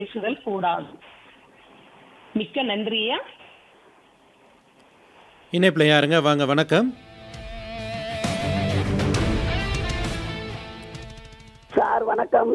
பேசுதல் கூடாது மிக்க நன்றியா இணைப்பில் யாருங்க வாங்க வணக்கம் சார் வணக்கம்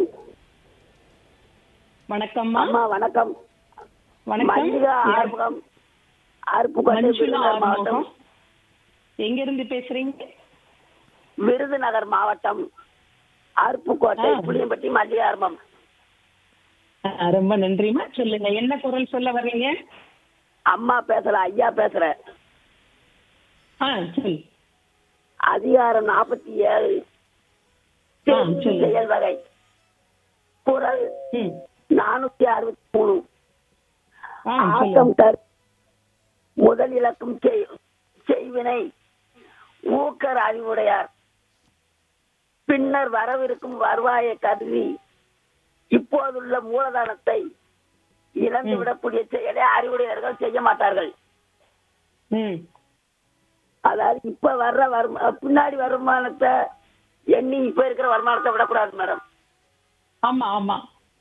வணக்கம்மா அம்மா வணக்கம் வணக்கம் மல்லிகா ஆறுமுகம் அருப்புக்கோட்டை மஞ்சுளா விருதுநகர் மாவட்டம் ஆறுமுகம் எங்க இருந்து பேசுறீங்க விருதுநகர் மாவட்டம் அருப்புக்கோட்டை ஆ. புளியம்பட்டி மல்லிகா ஆறுமுகம் ஆ, ரொம்ப நன்றிம்மா சொல்லுங்க என்ன குரல் சொல்ல வர்றீங்க அம்மா பேசுற ஐயா பேசுறேன் ஆ சொல்லு அதிகாரம் நாற்பத்தி ஏழு ஆ, சொல்லு. செயல் வகை குரல் ம் நானூத்தி அறுபத்தி மூணு ஆ ஆக்கம் சொல்லுங்க தர் முதல் இலக்கும் செய்- செய்வினை ஊக்கர் அறிவுடையார் பின்னர் வரவிருக்கும் வருவாயை கருதி இப்போதுள்ள மூலதனத்தை இழந்துவிடக்கூடிய செயலை அறிவுடையவர்கள் செய்ய மாட்டார்கள் ம் அதாவது இப்ப வர்ற வருமா பின்னாடி வருமானத்தை எண்ணி இப்ப இருக்கிற வருமானத்தை விடக்கூடாது மேடம் ஆமா ஆமா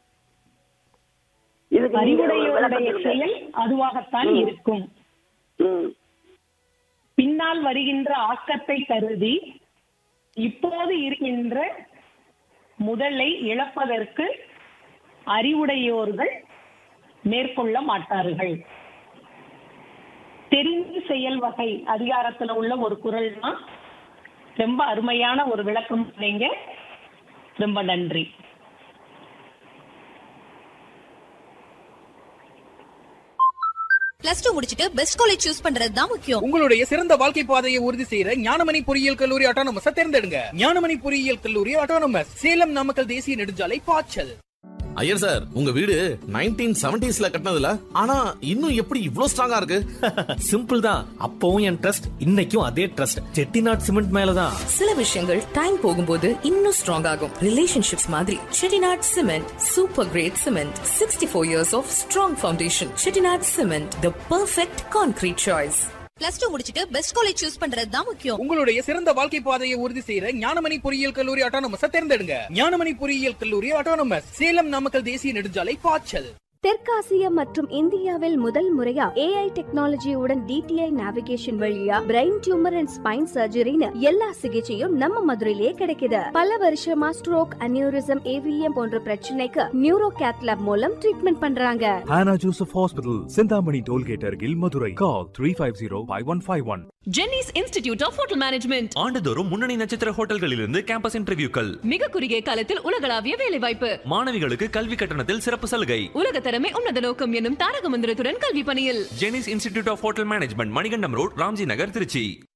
இதுக்கு நீங்க ஒரு விளக்கம் அறிவுடையோருடைய சொல்லுங்க. செயல் அதுவாகத்தான் ம். இருக்கும் ம். பின்னால் வருகின்ற ஆக்கத்தை கருதி இப்போது இருக்கின்ற முதலை இழப்பதற்கு அறிவுடையோர்கள் மேற்கொள்ள மாட்டார்கள் தெரிந்து செயல் வகை அதிகாரத்துல உள்ள ஒரு குரல் தான் ரொம்ப அருமையான ஒரு விளக்கம் சொன்னீங்க ரொம்ப நன்றி பிளஸ் டூ முடிச்சிட்டு பெஸ்ட் காலேஜ் சூஸ் பண்றது தான் முக்கியம் உங்களுடைய சிறந்த வாழ்க்கை பாதையை உறுதி செய்யற ஞானமணி பொறியியல் கல்லூரி ஆட்டோனமஸ தேர்ந்தெடுங்க ஞானமணி பொறியியல் கல்லூரி ஆட்டோனமஸ் சேலம் நாமக்கல் தேசிய நெடுஞ்சாலை பாய்ச்சல் ஐயர் சார் உங்க வீடு நைன்டீன் செவன்டிஸ்ல கட்டினதுல ஆனா இன்னும் எப்படி இவ்ளோ ஸ்ட்ராங்கா இருக்கு சிம்பிள் தான் அப்பவும் என் ட்ரஸ்ட் இன்னைக்கும் அதே ட்ரஸ்ட் செட்டிநாட் சிமெண்ட் மேலதான் சில விஷயங்கள் டைம் போகும்போது இன்னும் ஸ்ட்ராங் ஆகும் ரிலேஷன்ஷிப்ஸ் மாதிரி Chettinad cement super great cement sixty four years of strong foundation Chettinad cement the perfect concrete choice plus two முடிச்சிட்டு பெஸ்ட் காலேஜ் சூஸ் பண்றது தான் முக்கியம் உங்களுடைய சிறந்த வாழ்க்கை பாதையை உறுதி செய்யற ஞானமணி பொறியியல் கல்லூரி ஆட்டோனமஸ தேர்ந்தெடுங்க ஞானமணி பொறியியல் கல்லூரி ஆட்டோனமஸ் சேலம் நாமக்கல் தேசிய நெடுஞ்சாலை பாய்ச்சல் தெற்காசியா மற்றும் இந்தியாவில் முதல் முறையா ஏஐ டெக்னாலஜியுடன் டிடிஐ நேவிகேஷன் வழியா பிரெயின் டியூமர் அண்ட் ஸ்பைன் சர்ஜரின்னு எல்லா சிகிச்சையும் நம்ம மதுரையிலே கிடைக்குது பல வருஷமா ஸ்ட்ரோக் அனியூரிசம் ஏவிஎம் போன்ற பிரச்சனைக்கு நியூரோ கேத்லாப் மூலம் ட்ரீட்மெண்ட் பண்றாங்க Hannah Joseph Hospital, Sindhamani Tollgate, Argil, Madurai. Call 350-5151. Jenneys institute of hotel management ஆண்டுதோறும் முன்னணி நட்சத்திர ஹோட்டல்களிலிருந்து கேம்பஸ் இன்டர்வியூக்கள் மிக குறுகிய காலத்தில் உலகளாவிய வேலைவாய்ப்பு மாணவிகளுக்கு கல்வி கட்டணத்தில் சிறப்பு சலுகை உலக தரமே உன்னத நோக்கம் என்னும் தாரக மந்திரத்துடன் கல்வி பணியில் Jenneys institute of hotel management Manikandam road Ramji Nagar Trichy